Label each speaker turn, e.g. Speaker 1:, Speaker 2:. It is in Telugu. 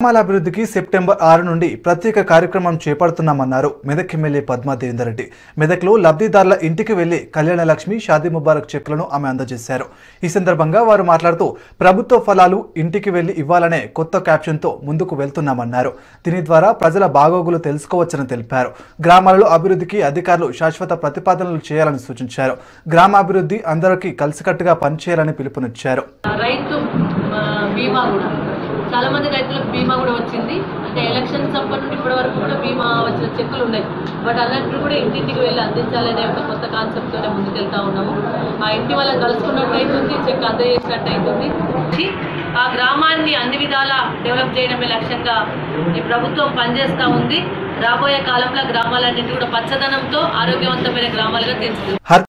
Speaker 1: గ్రామాల అభివృద్ధికి సెప్టెంబర్ ఆరు నుండి ప్రత్యేక కార్యక్రమం చేపడుతున్నామన్నారు మెదక్ ఎమ్మెల్యే పద్మా దేవేందర్ రెడ్డి మెదక్లో లబ్ధిదారుల ఇంటికి వెళ్లి కళ్యాణ లక్ష్మి షాదీ ముబారక్ చెక్కులను ఆమె అందజేశారు ఈ సందర్భంగా వారు మాట్లాడుతూ ప్రభుత్వ ఫలాలు ఇంటికి వెళ్లి ఇవ్వాలనే కొత్త క్యాప్షన్తో ముందుకు వెళ్తున్నామన్నారు దీని ద్వారా ప్రజల బాగోగులు తెలుసుకోవచ్చని తెలిపారు గ్రామాలలో అభివృద్ధికి అధికారులు శాశ్వత ప్రతిపాదనలు చేయాలని సూచించారు గ్రామాభివృద్ధి అందరికీ కలిసికట్టుగా పనిచేయాలని పిలుపునిచ్చారు
Speaker 2: రైతు ఆ, బీమా కూడా చాలా మంది రైతులకు బీమా కూడా వచ్చింది అంటే ఎలక్షన్స్ అప్పటి నుండి ఇప్పటి వరకు కూడా బీమా వచ్చిన చెక్కులు ఉన్నాయి బట్ అలాంటివి కూడా ఇంటింటికి వెళ్ళి అందించాలనే ఒక కొత్త కాన్సెప్ట్తోనే ముందుకెళ్తా ఉన్నాము ఆ ఇంటి వాళ్ళని కలుసుకున్నట్టు అవుతుంది చెక్ అందజేసినట్టు అవుతుంది ఇది ఆ గ్రామాన్ని అన్ని విధాలా డెవలప్ చేయడమే లక్ష్యంగా ఈ ప్రభుత్వం పనిచేస్తూ ఉంది రాబోయే కాలంలో గ్రామాలన్నింటి కూడా పచ్చదనంతో ఆరోగ్యవంతమైన గ్రామాలుగా తీర్చిదిద్దుతాం